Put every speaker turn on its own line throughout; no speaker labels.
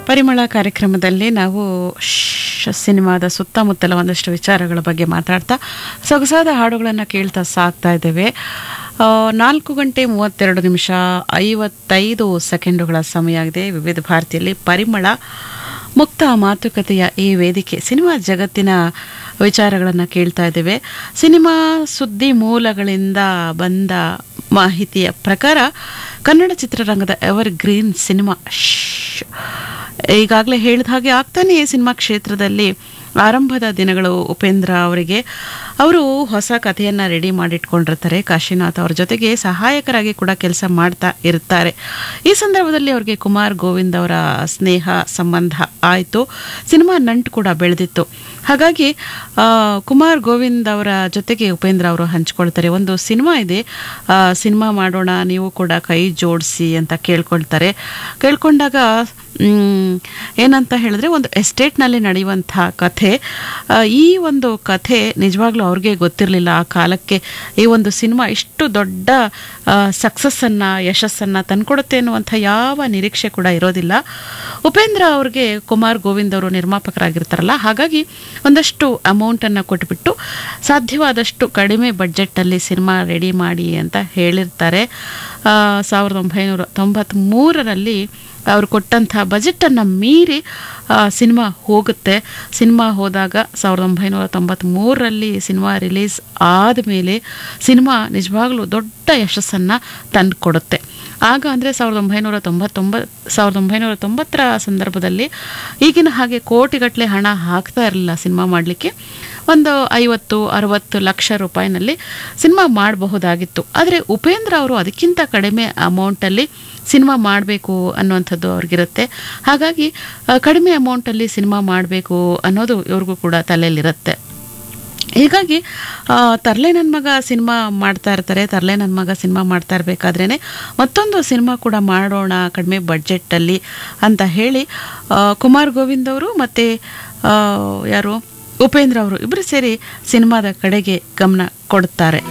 ಪರಿಮಳ ಕಾರ್ಯಕ್ರಮದಲ್ಲಿ ನಾವು ಶ- ಸಿನಿಮಾದ ಸುತ್ತಮುತ್ತಲ ಒಂದಷ್ಟು ವಿಚಾರಗಳ ಬಗ್ಗೆ ಮಾತಾಡ್ತಾ ಸೊಗಸಾದ ಹಾಡುಗಳನ್ನು ಕೇಳ್ತಾ ಸಾಕ್ತಾ ಇದ್ದೇವೆ ಆ, ನಾಲ್ಕು ಗಂಟೆ ಮೂವತ್ತೆರಡು ನಿಮಿಷ ಐವತ್ತೈದು ಸೆಕೆಂಡುಗಳ ಸಮಯ ಆಗಿದೆ ವಿವಿಧ ಭಾರತಿಯಲ್ಲಿ ಪರಿಮಳ ಮುಕ್ತ ಮಾತುಕತೆಯ ಈ ವೇದಿಕೆ ಸಿನಿಮಾ ಜಗತ್ತಿನ ವಿಚಾರಗಳನ್ನು ಕೇಳ್ತಾ ಇದ್ದೇವೆ ಸಿನಿಮಾ ಸುದ್ದಿ ಮೂಲಗಳಿಂದ ಬಂದ ಮಾಹಿತಿಯ ಪ್ರಕಾರ ಕನ್ನಡ ಚಿತ್ರರಂಗದ ಎವರ್ ಗ್ರೀನ್ ಸಿನಿಮಾ ಶ್- ಈಗಾಗಲೇ ಹೇಳಿದ ಹಾಗೆ ಆಗ್ತಾನೆ ಸಿನಿಮಾ ಕ್ಷೇತ್ರದಲ್ಲಿ ಆರಂಭದ ದಿನಗಳು ಉಪೇಂದ್ರ ಅವರಿಗೆ ಅವರು ಹೊಸ ಕಥೆಯನ್ನು ರೆಡಿ ಮಾಡಿಟ್ಕೊಂಡಿರ್ತಾರೆ ಕಾಶಿನಾಥ್ ಅವ್ರ ಜೊತೆಗೆ ಸಹಾಯಕರಾಗಿ ಕೂಡ ಕೆಲಸ ಮಾಡ್ತಾ ಇರ್ತಾರೆ ಈ ಸಂದರ್ಭದಲ್ಲಿ ಅವ್ರಿಗೆ ಕುಮಾರ್ ಗೋವಿಂದ್ ಅವರ ಸ್ನೇಹ ಸಂಬಂಧ ಆಯಿತು ಸಿನಿಮಾ ನಂಟು ಕೂಡ ಬೆಳೆದಿತ್ತು ಹಾಗಾಗಿ ಆ, ಕುಮಾರ್ ಗೋವಿಂದ್ ಅವರ ಜೊತೆಗೆ ಉಪೇಂದ್ರ ಅವರು ಹಂಚ್ಕೊಳ್ತಾರೆ ಒಂದು ಸಿನಿಮಾ ಇದೆ ಆ, ಸಿನಿಮಾ ಮಾಡೋಣ ನೀವು ಕೂಡ ಕೈ ಜೋಡಿಸಿ ಅಂತ ಕೇಳ್ಕೊಳ್ತಾರೆ ಕೇಳ್ಕೊಂಡಾಗ ಮ್, ಏನಂತ ಹೇಳಿದ್ರೆ ಒಂದು ಎಸ್ಟೇಟ್ನಲ್ಲಿ ನಡೆಯುವಂಥ ಕಥೆ ಆ, ಈ ಒಂದು ಕಥೆ ನಿಜವಾಗ್ಲೂ ಅವ್ರಿಗೆ ಗೊತ್ತಿರಲಿಲ್ಲ ಆ ಕಾಲಕ್ಕೆ ಈ ಒಂದು ಸಿನಿಮಾ ಇಷ್ಟು ದೊಡ್ಡ ಸಕ್ಸಸ್ಸನ್ನು ಯಶಸ್ಸನ್ನು ತಂದ್ಕೊಡುತ್ತೆ ಅನ್ನುವಂಥ ಯಾವ ನಿರೀಕ್ಷೆ ಕೂಡ ಇರೋದಿಲ್ಲ ಉಪೇಂದ್ರ ಅವ್ರಿಗೆ ಕುಮಾರ್ ಗೋವಿಂದ್ ಅವರು ನಿರ್ಮಾಪಕರಾಗಿರ್ತಾರಲ್ಲ ಹಾಗಾಗಿ ಒಂದಷ್ಟು ಅಮೌಂಟನ್ನು ಕೊಟ್ಬಿಟ್ಟು ಸಾಧ್ಯವಾದಷ್ಟು ಕಡಿಮೆ ಬಡ್ಜೆಟ್ಟಲ್ಲಿ ಸಿನಿಮಾ ರೆಡಿ ಮಾಡಿ ಅಂತ ಹೇಳಿರ್ತಾರೆ ಆ, ಸಾವಿರದ ಒಂಬೈನೂರ ತೊಂಬತ್ತ್ಮೂರರಲ್ಲಿ ಅವರು ಕೊಟ್ಟಂಥ ಬಜೆಟನ್ನು ಮೀರಿ ಆ, ಸಿನಿಮಾ ಹೋಗುತ್ತೆ ಸಿನಿಮಾ ಹೋದಾಗ ಸಾವಿರದ ಒಂಬೈನೂರ ತೊಂಬತ್ತ್ಮೂರರಲ್ಲಿ ಸಿನಿಮಾ ರಿಲೀಸ್ ಆದಮೇಲೆ ಸಿನಿಮಾ ನಿಜವಾಗ್ಲೂ ದೊಡ್ಡ ಯಶಸ್ಸನ್ನು ತಂದುಕೊಡುತ್ತೆ ಆಗ ಅಂದರೆ ಸಾವಿರದ ಒಂಬೈನೂರ ತೊಂಬತ್ತೊಂಬತ್ತು ಸಾವಿರದ ಒಂಬೈನೂರ ತೊಂಬತ್ತರ ಸಂದರ್ಭದಲ್ಲಿ ಈಗಿನ ಹಾಗೆ ಕೋಟಿಗಟ್ಟಲೆ ಹಣ ಹಾಕ್ತಾ ಇರಲಿಲ್ಲ ಸಿನಿಮಾ ಮಾಡಲಿಕ್ಕೆ ಒಂದು ಐವತ್ತು ಅರವತ್ತು ಲಕ್ಷ ರೂಪಾಯಿನಲ್ಲಿ ಸಿನಿಮಾ ಮಾಡಬಹುದಾಗಿತ್ತು ಆದರೆ ಉಪೇಂದ್ರ ಅವರು ಅದಕ್ಕಿಂತ ಕಡಿಮೆ ಅಮೌಂಟಲ್ಲಿ ಸಿನಿಮಾ ಮಾಡಬೇಕು ಅನ್ನುವಂಥದ್ದು ಅವ್ರಿಗಿರುತ್ತೆ ಹಾಗಾಗಿ ಆ, ಕಡಿಮೆ ಅಮೌಂಟಲ್ಲಿ ಸಿನಿಮಾ ಮಾಡಬೇಕು ಅನ್ನೋದು ಇವ್ರಿಗೂ ಕೂಡ ತಲೆಯಲ್ಲಿರುತ್ತೆ ಹೀಗಾಗಿ ಆ, ತರ್ಲೆ ನನ್ನ ಮಗ ಸಿನಿಮಾ ಮಾಡ್ತಾ ಇರ್ತಾರೆ ತರ್ಲೆ ನನ್ನ ಮಗ ಸಿನಿಮಾ ಮಾಡ್ತಾ ಇರಬೇಕಾದ್ರೇ ಮತ್ತೊಂದು ಸಿನಿಮಾ ಕೂಡ ಮಾಡೋಣ ಕಡಿಮೆ ಬಡ್ಜೆಟ್ಟಲ್ಲಿ ಅಂತ ಹೇಳಿ ಆ, ಕುಮಾರ್ ಗೋವಿಂದ್ ಅವರು ಮತ್ತು ಯಾರು ಉಪೇಂದ್ರ ಅವರು ಇಬ್ಬರು ಸೇರಿ ಸಿನಿಮಾದ ಕಡೆಗೆ ಗಮನ ಕೊಡ್ತಾರೆ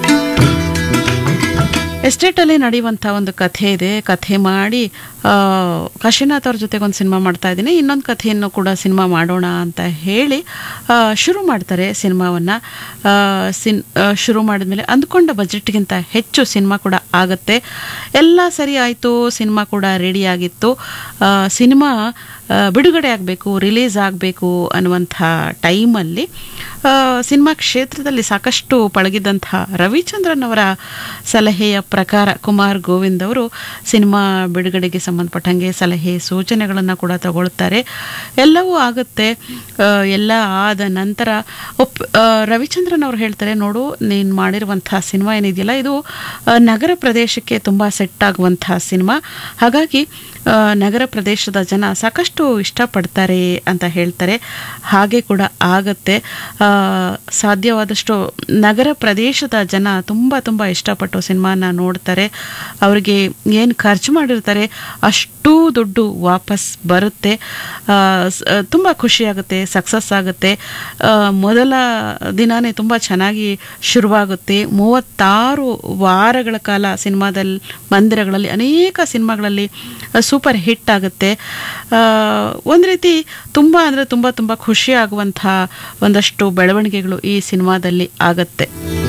ಎಸ್ಟೇಟಲ್ಲಿ ನಡೆಯುವಂಥ ಒಂದು ಕಥೆ ಇದೆ ಕಥೆ ಮಾಡಿ ಆ, ಕಾಶಿನಾಥ್ ಅವ್ರ ಜೊತೆಗೆ ಒಂದು ಸಿನಿಮಾ ಮಾಡ್ತಾ ಇದ್ದೀನಿ ಇನ್ನೊಂದು ಕಥೆಯನ್ನು ಕೂಡ ಸಿನಿಮಾ ಮಾಡೋಣ ಅಂತ ಹೇಳಿ ಆ, ಶುರು ಮಾಡ್ತಾರೆ ಸಿನಿಮಾವನ್ನು ಸಿನ್ ಆ, ಶುರು ಮಾಡಿದ್ಮೇಲೆ ಅಂದ್ಕೊಂಡ ಬಜೆಟ್ಗಿಂತ ಹೆಚ್ಚು ಸಿನಿಮಾ ಕೂಡ ಆಗುತ್ತೆ ಎಲ್ಲ ಸರಿ ಆಯಿತು ಸಿನಿಮಾ ಕೂಡ ರೆಡಿ ಆಗಿತ್ತು ಆ, ಸಿನಿಮಾ ಆ, ಬಿಡುಗಡೆ ಆಗಬೇಕು ರಿಲೀಸ್ ಆಗಬೇಕು ಅನ್ನುವಂಥ ಟೈಮಲ್ಲಿ ಆ, ಸಿನಿಮಾ ಕ್ಷೇತ್ರದಲ್ಲಿ ಸಾಕಷ್ಟು ಪಳಗಿದ್ದಂಥ ರವಿಚಂದ್ರನ್ ಅವರ ಸಲಹೆಯ ಪ್ರಕಾರ ಕುಮಾರ್ ಗೋವಿಂದ್ ಅವರು ಸಿನಿಮಾ ಬಿಡುಗಡೆಗೆ ಸಂಬಂಧಪಟ್ಟಂಗೆ ಸಲಹೆ ಸೂಚನೆಗಳನ್ನು ಕೂಡ ತಗೊಳ್ತಾರೆ ಎಲ್ಲವೂ ಆಗುತ್ತೆ ಆ, ಎಲ್ಲ ಆದ ನಂತರ ಒಪ್ ಆ, ರವಿಚಂದ್ರನ್ ಅವರು ಹೇಳ್ತಾರೆ ನೋಡು ನೀನು ಮಾಡಿರುವಂಥ ಸಿನಿಮಾ ಏನಿದೆಯಲ್ಲ ಇದು ಆ, ನಗರ ಪ್ರದೇಶಕ್ಕೆ ತುಂಬ ಸೆಟ್ ಆಗುವಂಥ ಸಿನಿಮಾ ಹಾಗಾಗಿ ಆ, ನಗರ ಪ್ರದೇಶದ ಜನ ಸಾಕಷ್ಟು ಇಷ್ಟಪಡ್ತಾರೆ ಅಂತ ಹೇಳ್ತಾರೆ ಹಾಗೆ ಕೂಡ ಆಗತ್ತೆ ಆ, ಸಾಧ್ಯವಾದಷ್ಟು ನಗರ ಪ್ರದೇಶದ ಜನ ತುಂಬ ತುಂಬ ಇಷ್ಟಪಟ್ಟು ಸಿನಿಮಾನ ನೋಡ್ತಾರೆ ಅವರಿಗೆ ಏನು ಖರ್ಚು ಮಾಡಿರ್ತಾರೆ ಅಷ್ಟೂ ದುಡ್ಡು ವಾಪಸ್ ಬರುತ್ತೆ ಆ, ಸ್- ಆ, ತುಂಬ ಖುಷಿಯಾಗುತ್ತೆ ಸಕ್ಸಸ್ ಆಗುತ್ತೆ ಆ, ಮೊದಲ ದಿನಾನೇ ತುಂಬ ಚೆನ್ನಾಗಿ ಶುರುವಾಗುತ್ತೆ ಮೂವತ್ತಾರು ವಾರಗಳ ಕಾಲ ಸಿನಿಮಾದಲ್ಲಿ ಮಂದಿರಗಳಲ್ಲಿ ಅನೇಕ ಸಿನಿಮಾಗಳಲ್ಲಿ ಸೂಪರ್ ಹಿಟ್ ಆಗುತ್ತೆ ಆ, ಒಂದು ರೀತಿ ತುಂಬ ಅಂದರೆ ತುಂಬ ತುಂಬ ಖುಷಿ ಆಗುವಂಥ ಒಂದಷ್ಟು ಬೆಳವಣಿಗೆಗಳು ಈ ಸಿನಿಮಾದಲ್ಲಿ ಆಗತ್ತೆ